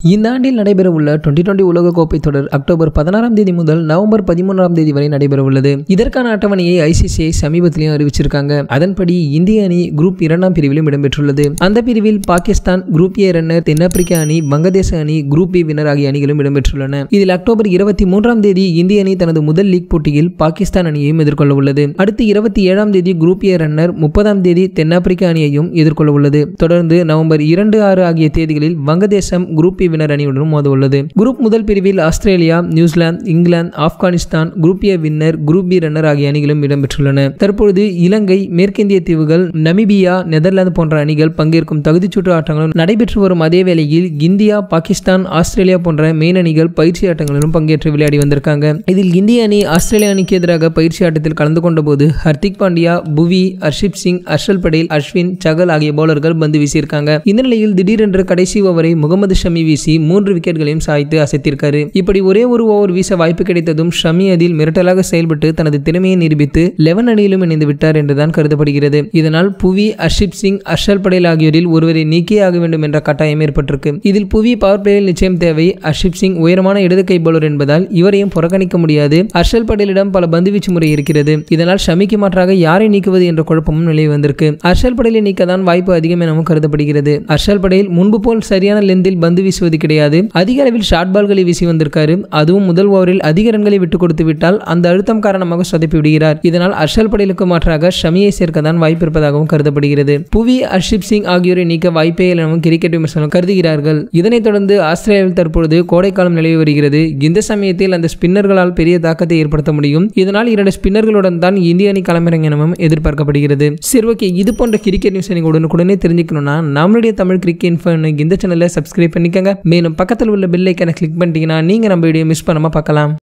இந்த ஆண்டில் நடைபெறவுள்ள டுவெண்டி டுவெண்டி உலகக்கோப்பை தொடர் அக்டோபர் பதினாறாம் தேதி முதல் நவம்பர் பதிமூன்றாம் தேதி வரை நடைபெறவுள்ளது இதற்கான அட்டவணையை ஐசிசிஐ சமீபத்திலையும் அறிவிச்சிருக்காங்க அதன்படி இந்திய அணி குரூப் இரண்டாம் பிரிவிலும் இடம்பெற்றுள்ளது அந்த பிரிவில் பாகிஸ்தான் குரூப் ஏ ரன்னர் தென்னாப்பிரிக்க அணி வங்கதேச அணி குரூப் பி வினர் ஆகிய அணிகளும் இடம்பெற்றுள்ளன இதில் அக்டோபர் இருபத்தி மூன்றாம் தேதி இந்திய அணி தனது முதல் லீக் போட்டியில் பாகிஸ்தான் அணியையும் எதிர்கொள்ள உள்ளது அடுத்து இருபத்தி ஏழாம் தேதி குரூப் ஏ ரன்னர் முப்பதாம் தேதி தென்னாப்பிரிக்க அணியையும் எதிர்கொள்ள உள்ளது தொடர்ந்து நவம்பர் இரண்டு ஆறு ஆகிய தேதிகளில் வங்கதேசம் குரூப் பி வினர் அணியுடன் மோத உள்ளது குரூப் முதல் பிரிவில் Australia New Zealand England Afghanistan group A winner group B runner ஆகிய அணிகளும் இடம்பெற்றுள்ளன தற்பொழுது இலங்கை மேற்கிந்திய தீவுகள் நமீபியா நெதர்லாந்து போன்ற அணிகள் பங்கேற்கும் தகுதிச்சுற்று ஆட்டங்களும் நடைபெற்று வரும் அதே வேளையில் இந்தியா பாகிஸ்தான் ஆஸ்திரேலியா போன்ற மெயின் அணிகள் பயிற்சி ஆட்டங்களிலும் பங்கேற்று விளையாடி வந்திருக்காங்க இதில் இந்திய அணி ஆஸ்திரேலிய அணிக்கு எதிராக பயிற்சி ஆட்டத்தில் கலந்து கொண்ட போது ஹர்திக் பாண்டியா புவி ஹர்ஷிப் சிங் ஹர்ஷல் படேல் அஸ்வின் சகல் ஆகிய பவுலர்கள் பந்து வீசியிருக்காங்க இந்த நிலையில் திடீரென்று கடைசி ஓவரை முகமது ஷமி வீசி மூன்று விக்கெட்களையும் சாய்த்து அசைத்திருக்காரு இப்படி ஒரே ஒரு ஓவர் வீச வாய்ப்பு கிடைத்ததும் ஷமி அதில் மிரட்டலாக செயல்பட்டு தனது திறமையை நிரூபித்து லெவன் அணியிலும் இணைந்து விட்டார் என்றுதான் கருதப்படுகிறது இதனால் புவி ஹர்ஷிப் சிங் ஹர்ஷல் படேல் ஆகியோரில் ஒருவரை நீக்கியே ஆக வேண்டும் என்ற கட்டாயம் ஏற்பட்டிருக்கு இதில் புவி பவர் பிளேயில் நிச்சயம் தேவை ஹர்ஷிப் சிங் உயரமான இடது கை பவுலர் என்பதால் இவரையும் புறக்கணிக்க முடியாது ஹர்ஷல் படேலிடம் பல பந்துவீச்சு முறை இருக்கிறது இதனால் ஷமிக்கு மாற்றாக யாரை நீக்குவது என்ற குழப்பமும் நிலை வந்திருக்கு ஹர்ஷல் படேலை நீக்க தான் வாய்ப்பு அதிகம் எனவும் கருதப்படுகிறது ஹர்ஷல் படேல் முன்பு போல் சரியான லெந்தில் பந்து வீசுவது கிடையாது அதிக அளவில் ஷார்ட் பால்களை வீசி வந்திருக்காரு அதுவும் முதல் ஓவரில் அதிக ரன்களை விட்டுக் கொடுத்து விட்டால் அந்த அழுத்தம் காரணமாக சொதப்பி விடுகிறார் இதனால் ஹர்ஷல் படேலுக்கு மாற்றாக ஷமியை சேர்க்க தான் வாய்ப்பு இருப்பதாகவும் கருதப்படுகிறது புவி ஹர்ஷிப் சிங் ஆகியோரை நீக்க வாய்ப்பே இல்லை எனவும் கிரிக்கெட் விமர்சனம் கருதுகிறார்கள் இதனைத் தொடர்ந்து ஆஸ்திரேலியாவில் தற்பொழுது கோடைக்காலம் நிலவி வருகிறது இந்த சமயத்தில் அந்த ஸ்பின்னர்களால் பெரிய தாக்கத்தை ஏற்படுத்த முடியும் இதனால் இரண்டு ஸ்பின்னர்களுடன் தான் இந்திய அணி களமிறங்க எனவும் எதிர்பார்க்கப்படுகிறது சரி ஓகே இது போன்ற கிரிக்கெட் நியூஸ் நீங்கள் உடனுக்குடனே தெரிஞ்சுக்கணும்னா நம்மளுடைய தமிழ் கிரிக்கெட் இன்ஃபோ இந்த சேனலை சப்ஸ்கிரைப் பண்ணிக்கோங்க மேலும் பக்கத்தில் உள்ள பெல் ஐக்கனை கிளிக் பண்ணிட்டீங்கன்னா நீங்கள் நம்ம வீடியோ மிஸ் பண்ணாமல் பார்க்கலாம்